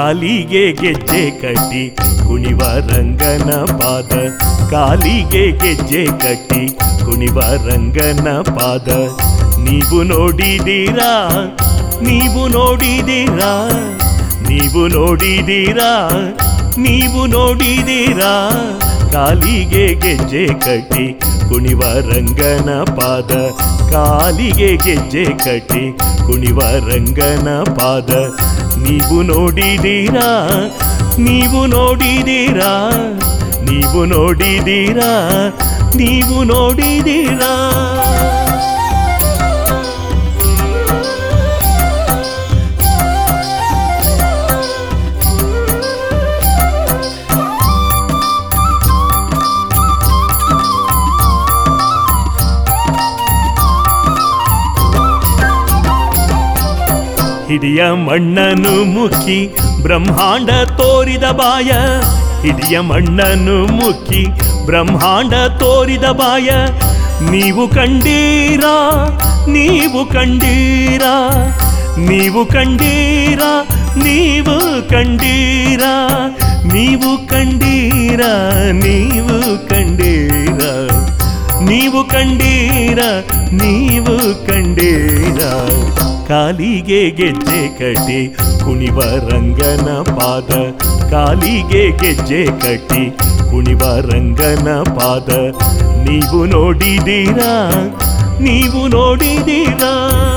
ಕಾಲಿಗೆ ಗೆಜ್ಜೆ ಕಟ್ಟಿ ಕುಣಿವ ರಂಗನ ಪಾದ ಕಾಲಿಗೆ ಗೆಜ್ಜೆ ಕಟ್ಟಿ ಕುಣಿವ ರಂಗನ ಪಾದ ನೀವು ನೋಡಿದೀರಾ ನೀವು ನೋಡಿದೀರಾ ನೀವು ನೋಡಿದೀರಾ ನೀವು ನೋಡಿದೀರಾ ಕಾಲಿಗೆ ಗೆಜ್ಜೆ ಕಟ್ಟಿ ಕುಣಿವ ರಂಗನ ಪಾದ ಕಾಲಿಗೆ ಗೆಜ್ಜೆ ಕಟ್ಟಿ ಕುಣಿವ ರಂಗನ ಪಾದ ನೀವು ನೋಡಿದೀರಾ ನೀವು ನೋಡಿದೀರಾ ನೀವು ನೋಡಿದೀರಾ ನೀವು ನೋಡಿದೀರಾ ಹಿಡಿಯ ಮಣ್ಣನ್ನು ಮುಕ್ಕಿ ಬ್ರಹ್ಮಾಂಡ ತೋರಿದ ಬಾಯ ಹಿಡಿಯ ಮಣ್ಣನ್ನು ಮುಕ್ಕಿ ಬ್ರಹ್ಮಾಂಡ ತೋರಿದ ಬಾಯ ನೀವು ಕಂಡೀರಾ ನೀವು ಕಂಡೀರಾ ನೀವು ಕಂಡೀರಾ ನೀವು ಕಂಡೀರಾ ನೀವು ಕಂಡೀರಾ ನೀವು ಕಂಡೀರಾ ನೀವು ಕಂಡೀರ ನೀವು ಕಂಡೀರ ಕಾಲಿಗೆ ಗೆಜ್ಜೆ ಕಟ್ಟಿ ಕುಣಿವ ರಂಗನ ಪಾದ ಕಾಲಿಗೆ ಗೆಜ್ಜೆ ಕಟ್ಟಿ ಕುಣಿವ ರಂಗನ ಪಾದ ನೀವು ನೋಡಿದೀರಾ ನೀವು ನೋಡಿದೀರಾ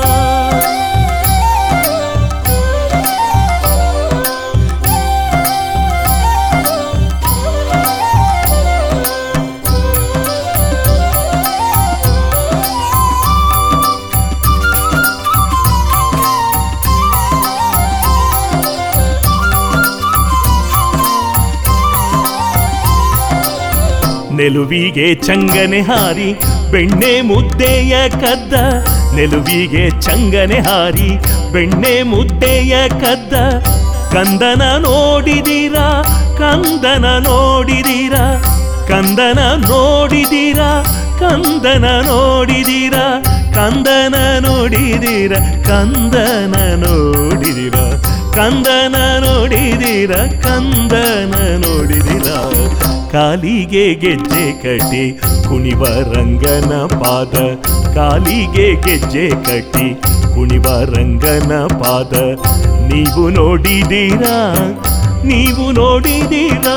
ನೆಲುವಿಗೆ ಚಂಗನೆ ಹಾರಿ ಬೆಣ್ಣೆ ಮುದ್ದೆಯ ಕದ್ದ ನೆಲುವಿಗೆ ಚಂಗನೆ ಹಾರಿ ಬೆಣ್ಣೆ ಮುದ್ದೆಯ ಕದ್ದ ಕಂದನ ನೋಡಿದೀರಾ ಕಂದನ ನೋಡಿದೀರಾ ಕಂದನ ನೋಡಿದೀರಾ ಕಂದನ ನೋಡಿದೀರಾ ಕಂದನ ನೋಡಿದೀರ ಕಂದನ ನೋಡಿದೀರ ಕಂದನ ನೋಡಿದೀರ ಕಂದನ ನೋಡಿದೀರ ಕಾಲಿಗೆ ಗೆಜ್ಜೆ ಕಟ್ಟಿ ಕುಣಿವ ರಂಗನ ಪಾದ ಕಾಲಿಗೆ ಗೆಜ್ಜೆ ಕಟ್ಟಿ ಕುಣಿವ ರಂಗನ ಪಾದ ನೀವು ನೋಡಿದೀರಾ ನೀವು ನೋಡಿದೀರಾ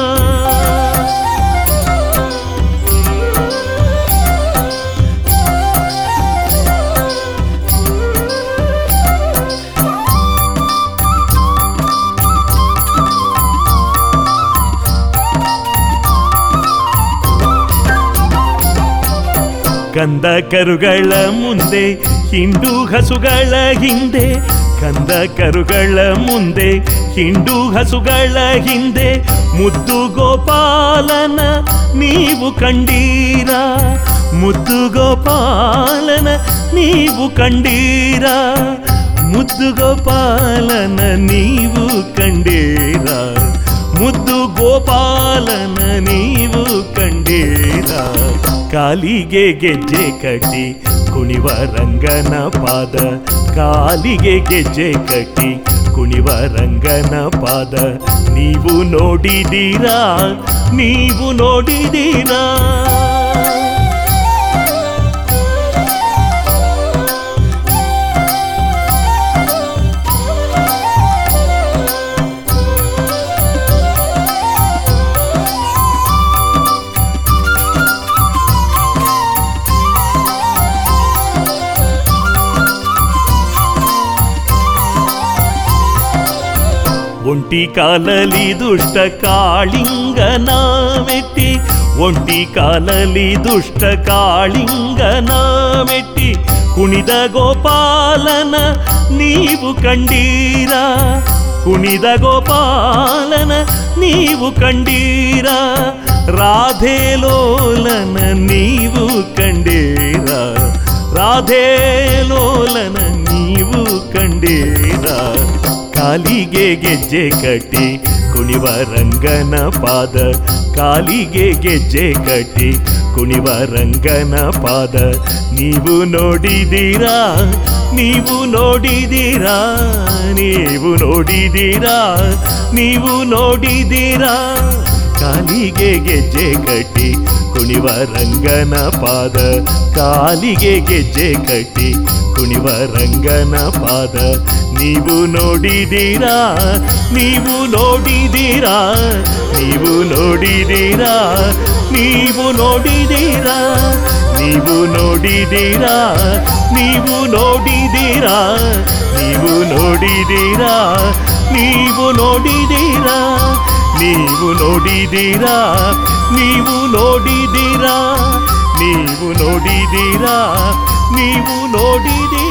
ಕಂದ ಕರುಗಳ ಮುಂದೆ ಹಿಂಡು ಹಸುಗಳ ಹಿಂದೆ ಕಂದ ಕರುಗಳ ಮುಂದೆ ಹಿಂಡು ಹಸುಗಳ ಹಿಂದೆ ಮುದ್ದು ಗೋಪಾಲನ ನೀವು ಕಂಡೀರಾ ಮುದ್ದು ಗೋಪಾಲನ ನೀವು ಕಂಡೀರಾ ಮುದ್ದು ಗೋಪಾಲನ ನೀವು ಕಂಡೀರಾ ಮುದ್ದು ಗೋಪಾಲನ ನೀವು ಕಂಡೀರಾ ಕಾಲಿಗೆ ಗೆಜ್ಜೆ ಕಟ್ಟಿ ಕುಣಿವ ರಂಗನ ಪಾದ ಕಾಲಿಗೆ ಗೆಜ್ಜೆ ಕಟ್ಟಿ ಕುಣಿವ ರಂಗನ ಪಾದ ನೀವು ನೋಡಿದೀರಾ ನೀವು ನೋಡಿದೀರಾ ಒಂಟಿ ಕಾಲಲಿ ದುಷ್ಟ ಕಾಳಿಂಗನ ಮೆಟ್ಟಿ ಒಂಟಿ ಕಾಲಲಿ ದುಷ್ಟ ಕಾಳಿಂಗನ ಮೆಟ್ಟಿ ಕುಣಿದ ಗೋಪಾಲನ ನೀವು ಕಂಡೀರಾ ಕುಣಿದ ಗೋಪಾಲನ ನೀವು ಕಂಡೀರಾ ರಾಧೇಲೋಲನ ನೀವು ಕಂಡೀರಾ ರಾಧೇಲೋಲನ ನೀವು ಕಂಡೀರಾ ಕಾಲಿಗೆ ಗೆಜ್ಜೆ ಕಟ್ಟಿ ಕುಣಿವ ರಂಗನ ಪಾದ ಕಾಲಿಗೆ ಗೆಜ್ಜೆ ಕಟ್ಟಿ ಕುಣಿವ ರಂಗನ ಪಾದ ನೀವು ನೋಡಿದೀರಾ ನೀವು ನೋಡಿದೀರಾ ನೀವು ನೋಡಿದೀರಾ ನೀವು ನೋಡಿದೀರಾ ಕಾಲಿಗೆ ಗೆಜ್ಜೆ ಕಟ್ಟಿ ಕುಣಿವ ರಂಗನ ಪಾದ ಕಾಲಿಗೆ ಗೆಜ್ಜೆ ಕಟ್ಟಿ ಕುಣಿವ ರಂಗನ ಪಾದ ನೀವು ನೋಡಿದೀರಾ ನೀವು ನೋಡಿದೀರಾ ನೀವು ನೋಡಿದೀರಾ ನೀವು ನೋಡಿದೀರಾ ನೀವು ನೋಡಿದೀರಾ ನೀವು ನೋಡಿದೀರಾ ನೀವು ನೋಡಿದೀರಾ ನೀವು ನೋಡಿದೀರಾ ನೀವು ನೋಡಿದೀರಾ ನೀವು ನೋಡಿದೀರಾ ನೀವು ನೋಡಿದೀರಾ ನೀವು ನೋಡಿದೀರಾ